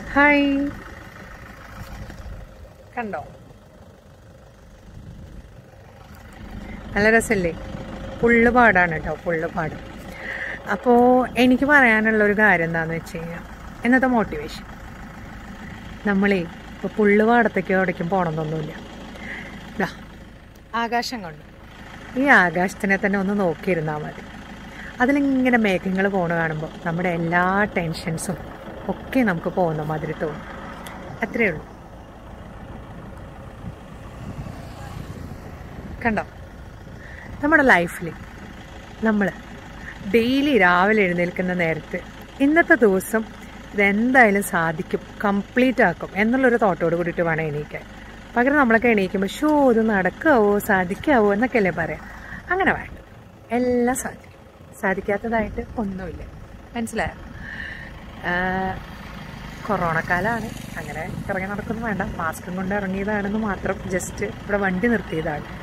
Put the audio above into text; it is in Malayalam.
ഹായ് കണ്ടോ നല്ല രസമല്ലേ പുള്ളുപാടാണ് കേട്ടോ പുള്ളുപാട് അപ്പോൾ എനിക്ക് പറയാനുള്ള ഒരു കാര്യം എന്താണെന്ന് വെച്ച് കഴിഞ്ഞാൽ ഇന്നത്തെ മോട്ടിവേഷൻ നമ്മളേ ഇപ്പോൾ പുള്ളുപാടത്തേക്കോ എവിടേക്കും പോകണമെന്നൊന്നുമില്ല ദാ ആകാശം കണ്ടു ഈ ആകാശത്തിനെ തന്നെ ഒന്ന് നോക്കിയിരുന്നാൽ മതി അതിലിങ്ങനെ മേഘങ്ങൾ പോണ കാണുമ്പോൾ നമ്മുടെ എല്ലാ ടെൻഷൻസും ഒക്കെ നമുക്ക് പോകുന്ന മാതിരി തോന്നും അത്രയേ ഉള്ളൂ കണ്ടോ നമ്മുടെ ലൈഫിൽ നമ്മൾ ഡെയിലി രാവിലെ എഴുന്നേൽക്കുന്ന നേരത്ത് ഇന്നത്തെ ദിവസം ഇതെന്തായാലും സാധിക്കും കംപ്ലീറ്റ് ആക്കും എന്നുള്ളൊരു തോട്ടോട് കൂടിയിട്ട് വേണം എണീക്കാൻ പകരം നമ്മളൊക്കെ എണീക്കുമ്പോൾ ഷോ ഇത് നടക്കാവോ സാധിക്കാവോ എന്നൊക്കെയല്ലേ പറയാം അങ്ങനെ വേണ്ട എല്ലാം സാധിക്കും സാധിക്കാത്തതായിട്ട് ഒന്നുമില്ല മനസ്സിലായോ കൊറോണ കാലമാണ് അങ്ങനെ ഇറങ്ങി നടക്കുന്നു വേണ്ട മാസ്കും കൊണ്ട് ഇറങ്ങിയതാണെന്ന് മാത്രം ജസ്റ്റ് ഇവിടെ വണ്ടി നിർത്തിയതാണ്